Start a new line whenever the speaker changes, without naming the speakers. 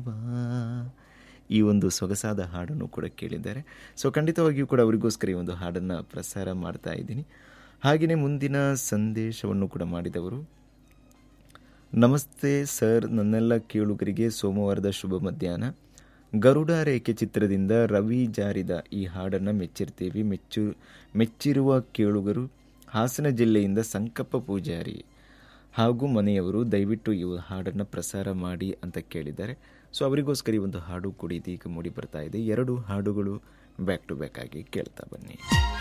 ಬಾ ಈ ಒಂದು ಸೊಗಸಾದ ಹಾಡನ್ನು ಕೂಡ ಕೇಳಿದ್ದಾರೆ ಸೊ ಖಂಡಿತವಾಗಿಯೂ ಕೂಡ ಅವರಿಗೋಸ್ಕರ ಈ ಒಂದು ಹಾಡನ್ನು ಪ್ರಸಾರ ಮಾಡ್ತಾ ಇದ್ದೀನಿ ಹಾಗೆಯೇ ಮುಂದಿನ ಸಂದೇಶವನ್ನು ಕೂಡ ಮಾಡಿದವರು ನಮಸ್ತೆ ಸರ್ ನನ್ನೆಲ್ಲ ಕೇಳುಗರಿಗೆ ಸೋಮವಾರದ ಶುಭ ಮಧ್ಯಾಹ್ನ ಗರುಡ ರೇಖೆ ಚಿತ್ರದಿಂದ ರವಿ ಜಾರಿದ ಈ ಹಾಡನ್ನು ಮೆಚ್ಚಿರ್ತೀವಿ ಮೆಚ್ಚು ಮೆಚ್ಚಿರುವ ಕೇಳುಗರು ಹಾಸನ ಜಿಲ್ಲೆಯಿಂದ ಸಂಕಪ್ಪ ಪೂಜಾರಿ ಹಾಗೂ ಮನೆಯವರು ದಯವಿಟ್ಟು ಈ ಹಾಡನ್ನು ಪ್ರಸಾರ ಮಾಡಿ ಅಂತ ಕೇಳಿದ್ದಾರೆ ಸೊ ಅವರಿಗೋಸ್ಕರ ಈ ಒಂದು ಹಾಡು ಕೂಡ ಇದೀಗ ಮೂಡಿ ಬರ್ತಾ ಇದೆ ಎರಡು ಹಾಡುಗಳು ಬ್ಯಾಕ್ ಟು ಬ್ಯಾಕ್ ಆಗಿ ಕೇಳ್ತಾ ಬನ್ನಿ